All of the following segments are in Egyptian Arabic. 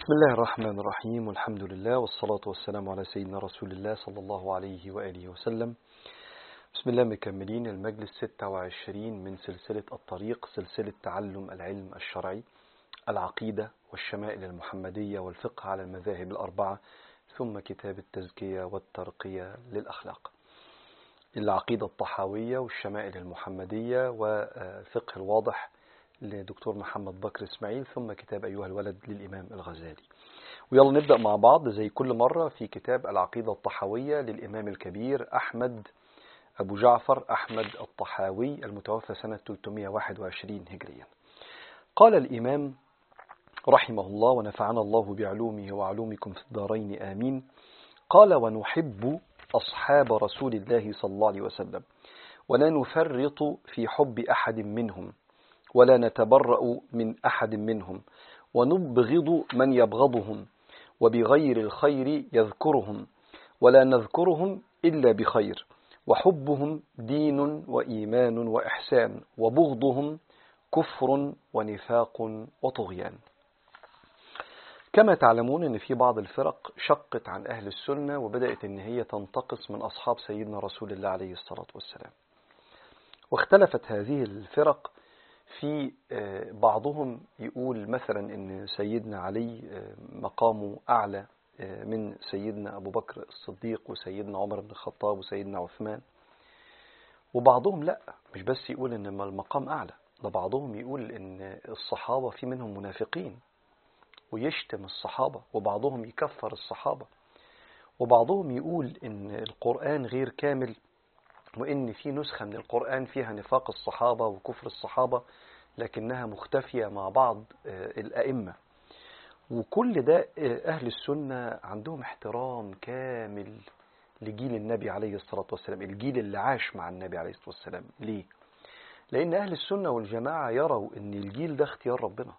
بسم الله الرحمن الرحيم والحمد لله والصلاة والسلام على سيدنا رسول الله صلى الله عليه وآله وسلم بسم الله مكملين المجلس 26 من سلسلة الطريق سلسلة تعلم العلم الشرعي العقيدة والشمائل المحمدية والفقه على المذاهب الأربعة ثم كتاب التزكية والترقية للأخلاق العقيدة الطحاوية والشمائل المحمدية وفقه الواضح لدكتور محمد بكر اسماعيل ثم كتاب أيها الولد للإمام الغزالي ويلا نبدأ مع بعض زي كل مرة في كتاب العقيدة الطحاوية للإمام الكبير أحمد أبو جعفر أحمد الطحاوي المتوفى سنة 321 هجريا قال الإمام رحمه الله ونفعنا الله بعلومه وعلومكم في الدارين آمين قال ونحب أصحاب رسول الله صلى الله عليه وسلم ولا نفرط في حب أحد منهم ولا نتبرأ من أحد منهم ونبغض من يبغضهم وبغير الخير يذكرهم ولا نذكرهم إلا بخير وحبهم دين وإيمان وإحسان وبغضهم كفر ونفاق وطغيان كما تعلمون أن في بعض الفرق شقت عن أهل السنة وبدأت أن هي تنتقص من أصحاب سيدنا رسول الله عليه الصلاة والسلام واختلفت هذه الفرق في بعضهم يقول مثلا ان سيدنا علي مقامه اعلى من سيدنا ابو بكر الصديق وسيدنا عمر بن الخطاب وسيدنا عثمان وبعضهم لا مش بس يقول ان المقام اعلى ده بعضهم يقول ان الصحابه في منهم منافقين ويشتم الصحابه وبعضهم يكفر الصحابه وبعضهم يقول ان القران غير كامل وإن في نسخة من القرآن فيها نفاق الصحابة وكفر الصحابة لكنها مختفية مع بعض الأئمة وكل ده أهل السنة عندهم احترام كامل لجيل النبي عليه الصلاة والسلام الجيل اللي عاش مع النبي عليه الصلاة والسلام ليه؟ لأن أهل السنة والجماعة يروا أن الجيل ده اختيار ربنا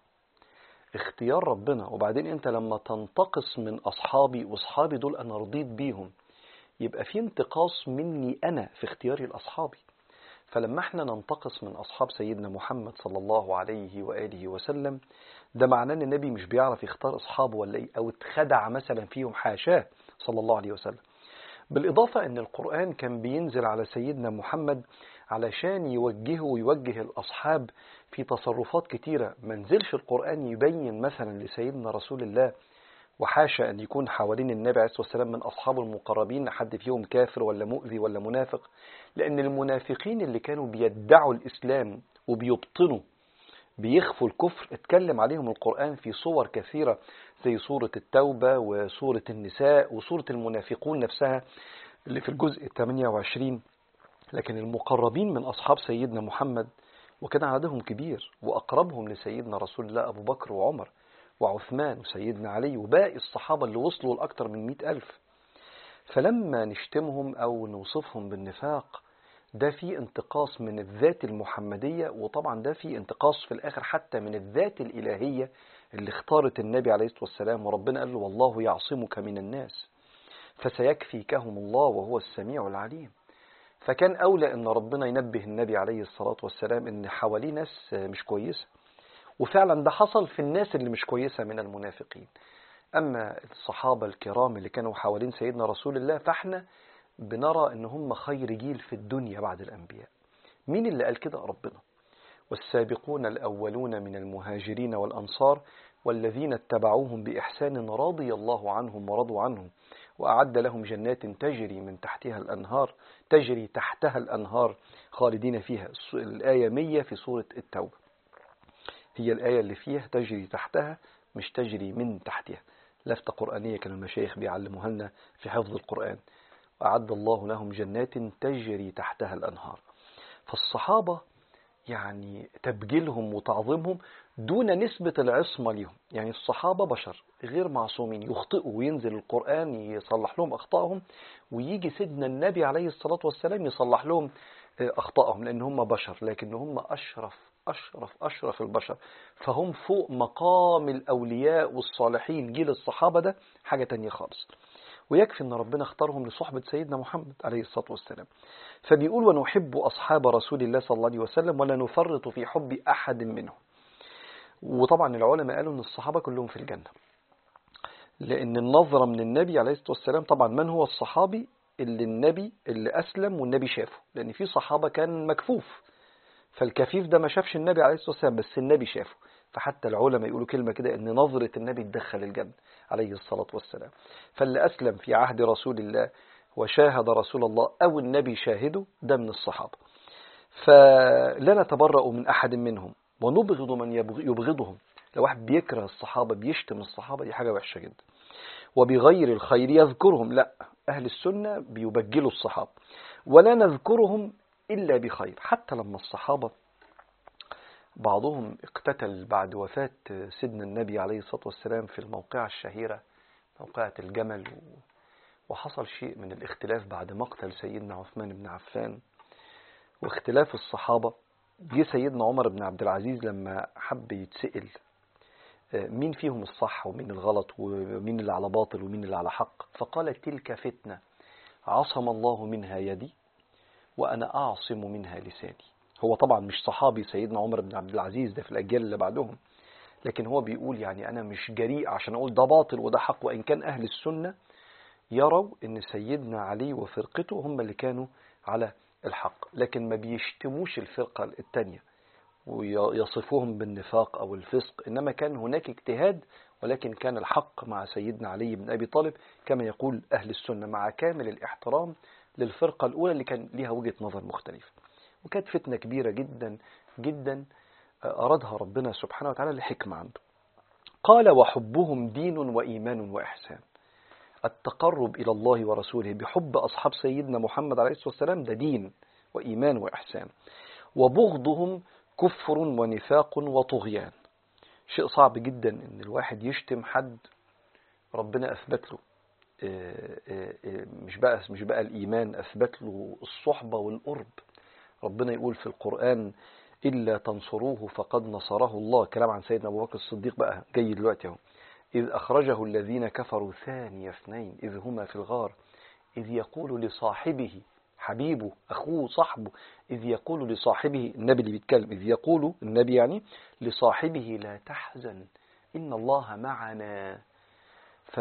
اختيار ربنا وبعدين أنت لما تنتقص من أصحابي وأصحابي دول أنا رضيت بيهم يبقى في انتقاص مني أنا في اختياري لأصحابي فلما احنا ننتقص من أصحاب سيدنا محمد صلى الله عليه وآله وسلم ده معناه أن النبي مش بيعرف يختار أصحابه ولا إيه أو اتخدع مثلا فيهم حاشاه صلى الله عليه وسلم بالإضافة أن القرآن كان بينزل على سيدنا محمد علشان يوجهه ويوجه الأصحاب في تصرفات كتيرة ما نزلش القرآن يبين مثلا لسيدنا رسول الله وحاشا أن يكون حوالين النبي عليه الصلاة والسلام من أصحابه المقربين حد فيهم كافر ولا مؤذي ولا منافق لأن المنافقين اللي كانوا بيدعوا الإسلام وبيبطنوا بيخفوا الكفر اتكلم عليهم القرآن في صور كثيرة زي سورة التوبة وسورة النساء وسورة المنافقون نفسها اللي في الجزء 28 لكن المقربين من أصحاب سيدنا محمد وكان عددهم كبير وأقربهم لسيدنا رسول الله أبو بكر وعمر وعثمان وسيدنا علي وباقي الصحابة اللي وصلوا لأكثر من مئة ألف فلما نشتمهم أو نوصفهم بالنفاق ده في انتقاص من الذات المحمدية وطبعا ده في انتقاص في الآخر حتى من الذات الإلهية اللي اختارت النبي عليه الصلاة والسلام وربنا قال له والله يعصمك من الناس فسيكفيكهم الله وهو السميع العليم فكان أولى أن ربنا ينبه النبي عليه الصلاة والسلام أن حواليه ناس مش كويسة وفعلا ده حصل في الناس اللي مش كويسة من المنافقين أما الصحابة الكرام اللي كانوا حوالين سيدنا رسول الله فاحنا بنرى ان هم خير جيل في الدنيا بعد الأنبياء مين اللي قال كده ربنا والسابقون الأولون من المهاجرين والأنصار والذين اتبعوهم بإحسان رضي الله عنهم ورضوا عنهم وأعد لهم جنات تجري من تحتها الأنهار تجري تحتها الأنهار خالدين فيها الآية 100 في سورة التوبة هي الآية اللي فيها تجري تحتها مش تجري من تحتها لفتة قرآنية كانوا المشايخ بيعلموها لنا في حفظ القرآن وأعد الله لهم جنات تجري تحتها الأنهار فالصحابة يعني تبجيلهم وتعظيمهم دون نسبة العصمة لهم يعني الصحابة بشر غير معصومين يخطئوا وينزل القرآن يصلح لهم أخطائهم ويجي سيدنا النبي عليه الصلاة والسلام يصلح لهم أخطائهم لأن هم بشر لكن هم أشرف أشرف أشرف البشر فهم فوق مقام الأولياء والصالحين جيل الصحابة ده حاجة تانية خالص ويكفي أن ربنا اختارهم لصحبة سيدنا محمد عليه الصلاة والسلام فبيقول ونحب أصحاب رسول الله صلى الله عليه وسلم ولا نفرط في حب أحد منهم وطبعا العلماء قالوا أن الصحابة كلهم في الجنة لأن النظرة من النبي عليه الصلاة والسلام طبعا من هو الصحابي اللي النبي اللي أسلم والنبي شافه لأن في صحابة كان مكفوف فالكفيف ده ما شافش النبي عليه الصلاة والسلام بس النبي شافه فحتى العلماء يقولوا كلمة كده ان نظرة النبي تدخل الجنة عليه الصلاة والسلام فاللي أسلم في عهد رسول الله وشاهد رسول الله أو النبي شاهده ده من الصحابة فلا نتبرأ من أحد منهم ونبغض من يبغضهم لو واحد بيكره الصحابة بيشتم الصحابة دي حاجة وحشة جدا وبغير الخير يذكرهم لا أهل السنة بيبجلوا الصحابة ولا نذكرهم إلا بخير حتى لما الصحابة بعضهم اقتتل بعد وفاة سيدنا النبي عليه الصلاة والسلام في الموقعة الشهيرة موقعة الجمل وحصل شيء من الاختلاف بعد مقتل سيدنا عثمان بن عفان واختلاف الصحابة جه سيدنا عمر بن عبد العزيز لما حب يتسئل مين فيهم الصح ومين الغلط ومين اللي على باطل ومين اللي على حق فقال تلك فتنة عصم الله منها يدي وأنا أعصم منها لساني هو طبعا مش صحابي سيدنا عمر بن عبد العزيز ده في الأجيال اللي بعدهم لكن هو بيقول يعني أنا مش جريء عشان أقول ده باطل وده حق وإن كان أهل السنة يروا أن سيدنا علي وفرقته هم اللي كانوا على الحق لكن ما بيشتموش الفرقة الثانية ويصفوهم بالنفاق أو الفسق إنما كان هناك اجتهاد ولكن كان الحق مع سيدنا علي بن أبي طالب كما يقول أهل السنة مع كامل الاحترام للفرقة الأولى اللي كان لها وجهة نظر مختلفة وكانت فتنة كبيرة جدا جدا أرادها ربنا سبحانه وتعالى لحكمة عنده قال وحبهم دين وإيمان وإحسان التقرب إلى الله ورسوله بحب أصحاب سيدنا محمد عليه الصلاة والسلام ده دين وإيمان وإحسان وبغضهم كفر ونفاق وطغيان شيء صعب جدا ان الواحد يشتم حد ربنا اثبت له مش بقى مش بقى الايمان اثبت له الصحبه والقرب ربنا يقول في القران الا تنصروه فقد نصره الله كلام عن سيدنا ابو بكر الصديق بقى جاي دلوقتي اهو اذ اخرجه الذين كفروا ثاني اثنين اذ هما في الغار اذ يقول لصاحبه حبيبه أخوه صاحبه إذ يقول لصاحبه النبي اللي بيتكلم إذ يقول النبي يعني لصاحبه لا تحزن إن الله معنا ف...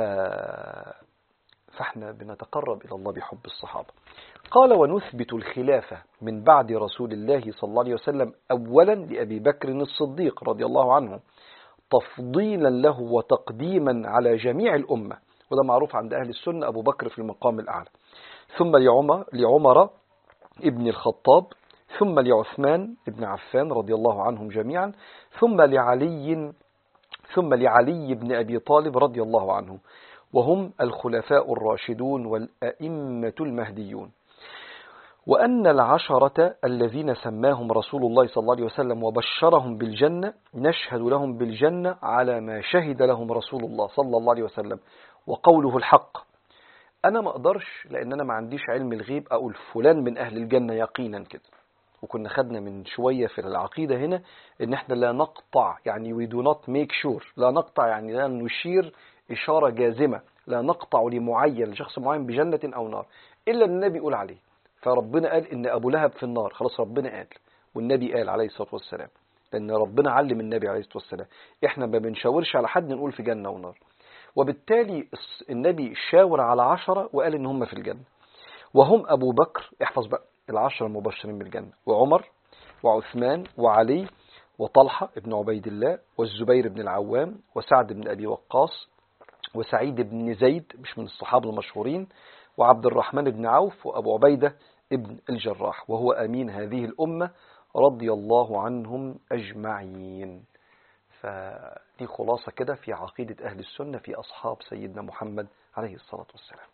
فاحنا بنتقرب إلى الله بحب الصحابة قال ونثبت الخلافة من بعد رسول الله صلى الله عليه وسلم أولا لأبي بكر الصديق رضي الله عنه تفضيلا له وتقديما على جميع الأمة وده معروف عند أهل السنة أبو بكر في المقام الأعلى ثم لعمر, لعمر ابن الخطاب ثم لعثمان ابن عفان رضي الله عنهم جميعا ثم لعلي ثم لعلي بن أبي طالب رضي الله عنه وهم الخلفاء الراشدون والأئمة المهديون وأن العشرة الذين سماهم رسول الله صلى الله عليه وسلم وبشرهم بالجنة نشهد لهم بالجنة على ما شهد لهم رسول الله صلى الله عليه وسلم وقوله الحق أنا ما أقدرش لأن أنا ما عنديش علم الغيب أقول فلان من أهل الجنة يقينا كده وكنا خدنا من شوية في العقيدة هنا إن إحنا لا نقطع يعني we do not make sure لا نقطع يعني لا نشير إشارة جازمة لا نقطع لمعين لشخص معين بجنة أو نار إلا النبي يقول عليه فربنا قال إن أبو لهب في النار خلاص ربنا قال والنبي قال عليه الصلاة والسلام لأن ربنا علم النبي عليه الصلاة والسلام إحنا ما بنشاورش على حد نقول في جنة ونار وبالتالي النبي شاور على عشرة وقال إن هم في الجنة وهم أبو بكر احفظ بقى العشرة المبشرين بالجنة وعمر وعثمان وعلي وطلحة ابن عبيد الله والزبير بن العوام وسعد بن أبي وقاص وسعيد بن زيد مش من الصحابة المشهورين وعبد الرحمن بن عوف وأبو عبيدة ابن الجراح وهو أمين هذه الأمة رضي الله عنهم أجمعين فدي خلاصة كده في عقيدة أهل السنة في أصحاب سيدنا محمد عليه الصلاة والسلام